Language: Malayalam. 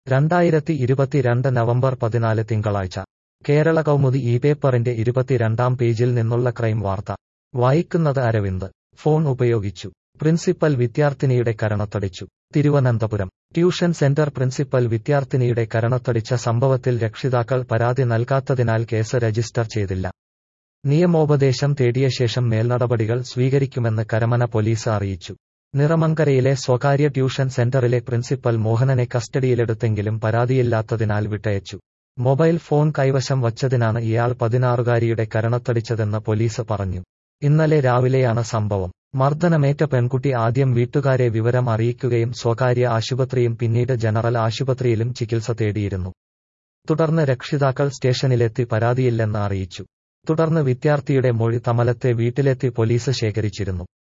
രണ്ടായിരത്തി ഇരുപത്തിരണ്ട് നവംബർ പതിനാല് തിങ്കളാഴ്ച കേരള കൗമുദി ഈ പേപ്പറിന്റെ ഇരുപത്തിരണ്ടാം പേജിൽ നിന്നുള്ള ക്രൈം വാർത്ത വായിക്കുന്നത് അരവിന്ദ് ഫോൺ ഉപയോഗിച്ചു പ്രിൻസിപ്പൽ വിദ്യാർത്ഥിനിയുടെ കരണത്തടിച്ചു തിരുവനന്തപുരം ട്യൂഷൻ സെന്റർ പ്രിൻസിപ്പൽ വിദ്യാർത്ഥിനിയുടെ കരണത്തടിച്ച സംഭവത്തിൽ രക്ഷിതാക്കൾ പരാതി നൽകാത്തതിനാൽ കേസ് രജിസ്റ്റർ ചെയ്തില്ല നിയമോപദേശം തേടിയ ശേഷം മേൽനടപടികൾ സ്വീകരിക്കുമെന്ന് കരമന പോലീസ് അറിയിച്ചു നിറമങ്കരയിലെ സ്വകാര്യ ട്യൂഷൻ സെന്ററിലെ പ്രിൻസിപ്പൽ മോഹനനെ കസ്റ്റഡിയിലെടുത്തെങ്കിലും പരാതിയില്ലാത്തതിനാൽ വിട്ടയച്ചു മൊബൈൽ ഫോൺ കൈവശം വച്ചതിനാണ് ഇയാൾ പതിനാറുകാരിയുടെ കരണത്തടിച്ചതെന്ന് പോലീസ് പറഞ്ഞു ഇന്നലെ രാവിലെയാണ് സംഭവം മർദ്ദനമേറ്റ പെൺകുട്ടി ആദ്യം വീട്ടുകാരെ വിവരം അറിയിക്കുകയും സ്വകാര്യ ആശുപത്രിയും പിന്നീട് ജനറൽ ആശുപത്രിയിലും ചികിത്സ തേടിയിരുന്നു തുടർന്ന് രക്ഷിതാക്കൾ സ്റ്റേഷനിലെത്തി പരാതിയില്ലെന്ന് അറിയിച്ചു തുടർന്ന് വിദ്യാർത്ഥിയുടെ മൊഴി തമലത്തെ വീട്ടിലെത്തി പോലീസ് ശേഖരിച്ചിരുന്നു